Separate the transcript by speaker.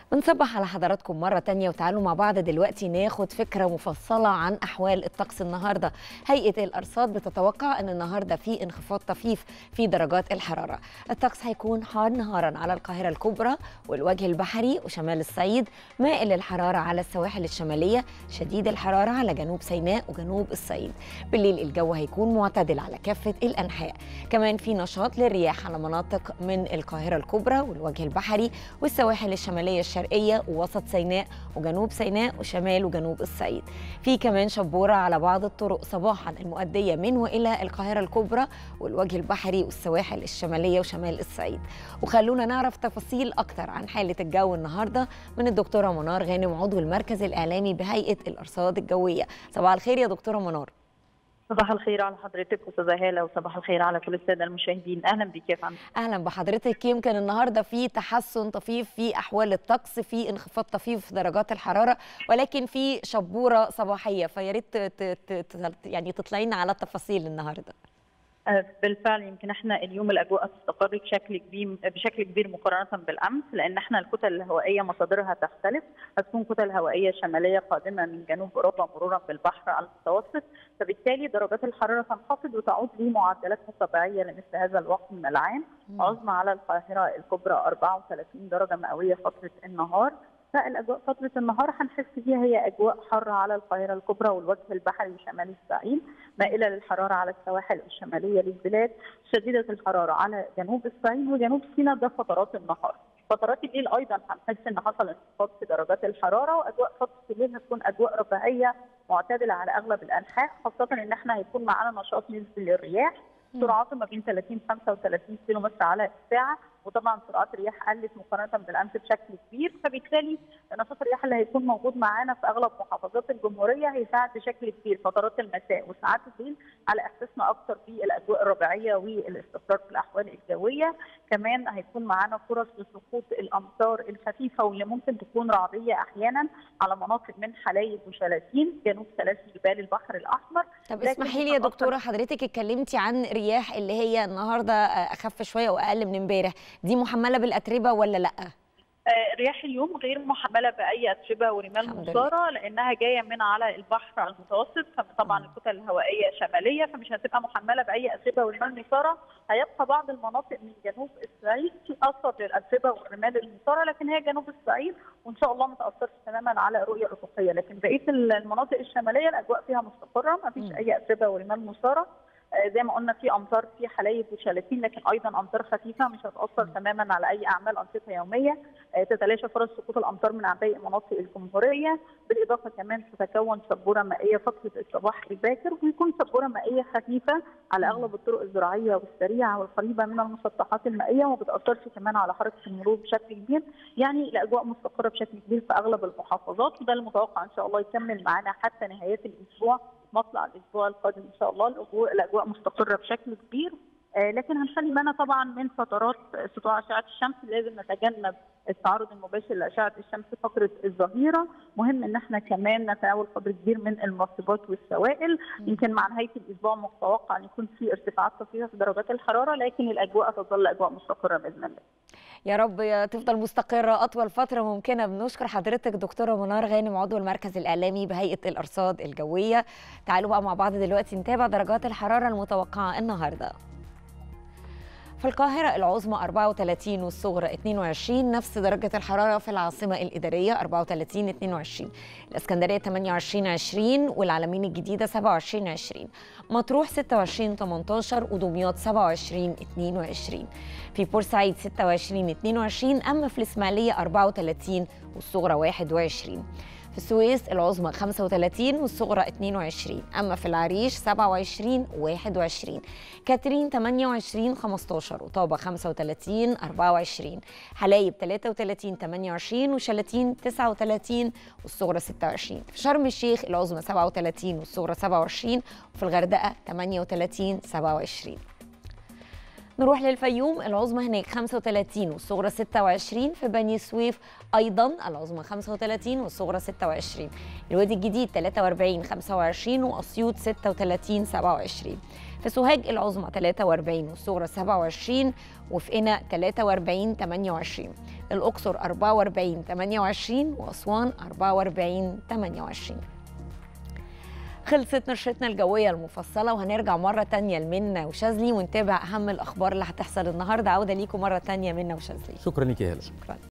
Speaker 1: بنصبح على حضراتكم مرة تانية وتعالوا مع بعض دلوقتي ناخد فكرة مفصلة عن أحوال الطقس النهاردة هيئة الأرصاد بتتوقع أن النهاردة في انخفاض طفيف في درجات الحرارة الطقس هيكون حار نهارا على القاهرة الكبرى والوجه البحري وشمال الصعيد مائل الحرارة على السواحل الشمالية شديد الحرارة على جنوب سيناء وجنوب الصعيد بالليل الجو هيكون معتدل على كافة الأنحاء كمان في نشاط للرياح على مناطق من القاهرة الكبرى والوجه البحري والسواحل الشمالية الشرقية ووسط سيناء وجنوب سيناء وشمال وجنوب الصعيد في كمان شبورة على بعض الطرق صباحا المؤدية من وإلى القاهرة الكبرى والوجه البحري والسواحل الشمالية وشمال الصعيد وخلونا نعرف تفاصيل أكتر عن حالة الجو النهاردة من الدكتورة منار غانم عضو المركز الإعلامي بهيئة الأرصاد الجوية صباح الخير يا دكتورة منار
Speaker 2: صباح الخير على حضرتك استاذه هاله وصباح الخير على كل الساده المشاهدين اهلا بك يا فندم
Speaker 1: اهلا بحضرتك يمكن النهارده في تحسن طفيف في احوال الطقس في انخفاض طفيف في درجات الحراره ولكن في شبوره صباحيه فيا ريت يعني تطلعي لنا على التفاصيل النهارده
Speaker 2: بالفعل يمكن احنا اليوم الاجواء تستقر بشكل كبير بشكل كبير مقارنه بالامس لان احنا الكتل الهوائيه مصادرها تختلف هتكون كتل هوائيه شماليه قادمه من جنوب اوروبا مرورا بالبحر المتوسط فبالتالي درجات الحراره تنخفض وتعود لمعدلاتها الطبيعيه لمثل هذا الوقت من العام عظمى على القاهره الكبرى 34 درجه مئويه فتره النهار فالاجواء فتره النهار هنحس فيها هي اجواء حاره على القاهره الكبرى والوجه البحري وشمال الصعيد مائله للحراره على السواحل الشماليه للبلاد شديده الحراره على جنوب الصعيد وجنوب سيناء ده فترات النهار فترات الليل ايضا هنحس ان حصل انخفاض في درجات الحراره واجواء فتره الليل هتكون اجواء رباعيه معتدله على اغلب الانحاء خاصه ان احنا هيكون معانا نشاط نسبي للرياح سرعات ما بين 30 35 كيلو متر على الساعه وطبعا سرعات الرياح قلت مقارنه بالامس بشكل كبير فبالتالي نشاط الرياح اللي هيكون موجود معانا في اغلب محافظات الجمهوريه هيساعد بشكل كبير فترات المساء وساعات الليل على احساسنا اكثر بالاجواء الربيعيه والاستقرار في الاحوال الجويه كمان هيكون معانا فرص لسقوط الامطار الخفيفه واللي ممكن تكون رعديه احيانا على مناطق من حلايب وشلاتين جنوب سلاسل جبال البحر الاحمر
Speaker 1: طب اسمحي لي يا دكتوره حضرتك اتكلمتي عن رياح اللي هي النهارده اخف شويه واقل من امبارح دي محمله بالاتربه ولا لا؟
Speaker 2: رياح اليوم غير محمله باي اتربه ورمال مثاره لانها جايه من على البحر المتوسط فطبعا الكتل الهوائيه شماليه فمش هتبقى محمله باي اتربه ورمال مثاره هيبقى بعض المناطق من جنوب الصعيد في اثر للاتربه والرمال المثاره لكن هي جنوب الصعيد وان شاء الله ما تاثرش تماما على الرؤيه الافقيه لكن بقيه المناطق الشماليه الاجواء فيها مستقره ما فيش اي اتربه ورمال مثاره زي ما قلنا في امطار في حلايب وشلاتين لكن ايضا امطار خفيفه مش هتاثر تماما على اي اعمال انشطه يوميه تتلاشى فرص سقوط الامطار من باقي مناطق الجمهوريه بالاضافه كمان تتكون شبوره مائيه فتره الصباح الباكر ويكون شبوره مائيه خفيفه على اغلب الطرق الزراعيه والسريعه والقريبه من المسطحات المائيه وما بتاثرش كمان على حركه المرور بشكل كبير يعني الاجواء مستقره بشكل كبير في اغلب المحافظات وده المتوقع ان شاء الله يكمل معانا حتى نهايات الاسبوع مطلع الاسبوع القادم ان شاء الله الاجواء مستقره بشكل كبير آه لكن هنخلي بالنا طبعا من فترات سطوع اشعه الشمس لازم نتجنب التعرض المباشر لاشعه الشمس فتره الظهيره مهم ان احنا كمان نتناول قدر كبير من المرطبات والسوائل يمكن مع نهايه الاسبوع متوقع ان يكون في ارتفاعات طفيفه في درجات الحراره لكن الاجواء تظل اجواء مستقره باذن الله
Speaker 1: يا رب تفضل مستقرة أطول فترة ممكنة بنشكر حضرتك دكتورة منار غانم عضو المركز الإعلامي بهيئة الأرصاد الجوية تعالوا بقى مع بعض دلوقتي نتابع درجات الحرارة المتوقعة النهاردة في القاهرة العظمى 34 والصغرى 22 نفس درجة الحرارة في العاصمة الإدارية 34 22 الإسكندرية 28 20 والعلمين الجديدة 27 20 مطروح 26 18 ودمياط 27 22 في بورسعيد 26 22 أما في الإسماعيلية 34 والصغرى 21 في السويس العظمى 35 والصغرى 22 أما في العريش 27 21 كاترين 28 15 وطابة 35 24 حلايب 33 28 وشلاتين 39 والصغرى 26 في شرم الشيخ العظمى 37 والصغرى 27 وفي الغردقة 38 27 نروح للفيوم العظمى هناك 35 والصغرى 26 في بني سويف ايضا العظمى 35 والصغرى 26 الوادي الجديد 43 25 واسيوط 36 27 في سوهاج العظمى 43 والصغرى 27 وفي قنا 43 28 الأقصر 44 28 وأسوان 44 28 خلصت نشرتنا الجوية المفصلة وهنرجع مرة تانية لمنى وشاذلي ونتابع أهم الأخبار اللي هتحصل النهاردة عودة ليكم مرة تانية منى وشاذلي
Speaker 3: شكرا لك يا هلا
Speaker 1: شكرا